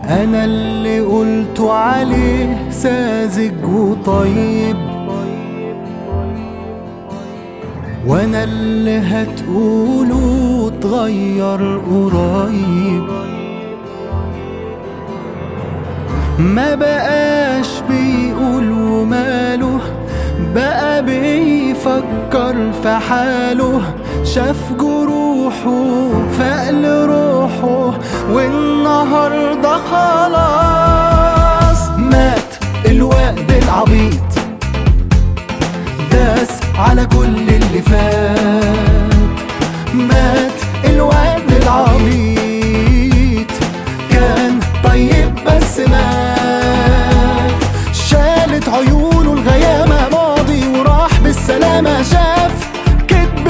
انا اللي قلت عليه ساذج وطيب وانا اللي هتقوله اتغير قريب ما بقاش بيقول وماله بقى بيفكر في حاله شاف جروحه فقل روحه والنهارده خلاص مات الوقت العبيط داس على كل اللي فات مات الوقت العبيط كان طيب بس مات شالت عيونه الغيامة ماضي وراح بالسلامة شاف كدب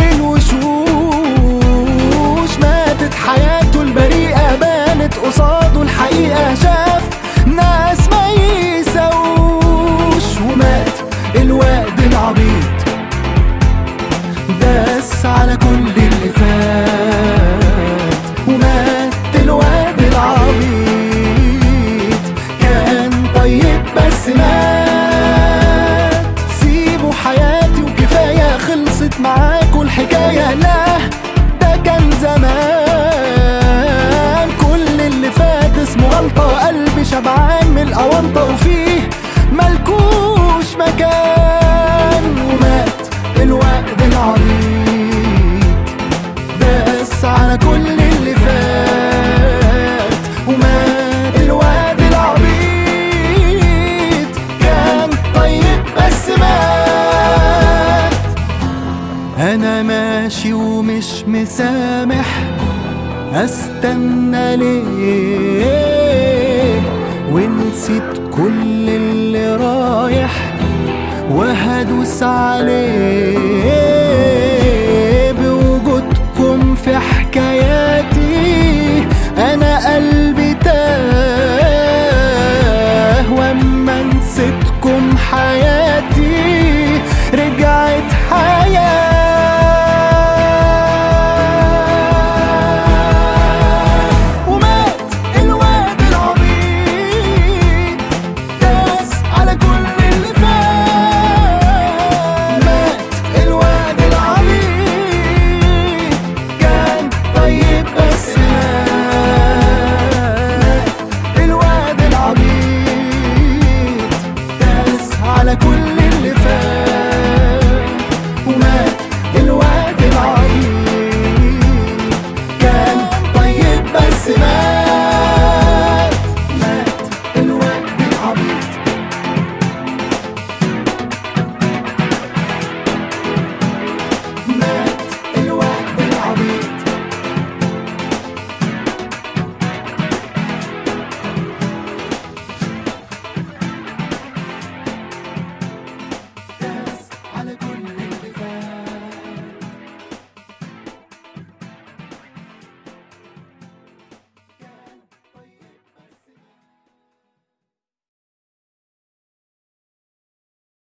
الوشوش ماتت حياته البريئة بانت قصاده الحقيقة شاف ناس ما يسوش ومات الوقت العبيط داس على كل اللي فات ومات الواد العبيط كان طيب بس مات سيبوا حياتي وكفاية خلصت معاكوا الحكاية لا ده كان زمان كل اللي فات اسمه غلطة قلبي شبعان من الأونطة وفيه ملكوش مكان ومات الوقت العريض داس على كل اللي فات ومات الواد العبيط كان طيب بس مات انا ماشي ومش مسامح استنى ليه ونسيت كل اللي رايح وهدوس عليه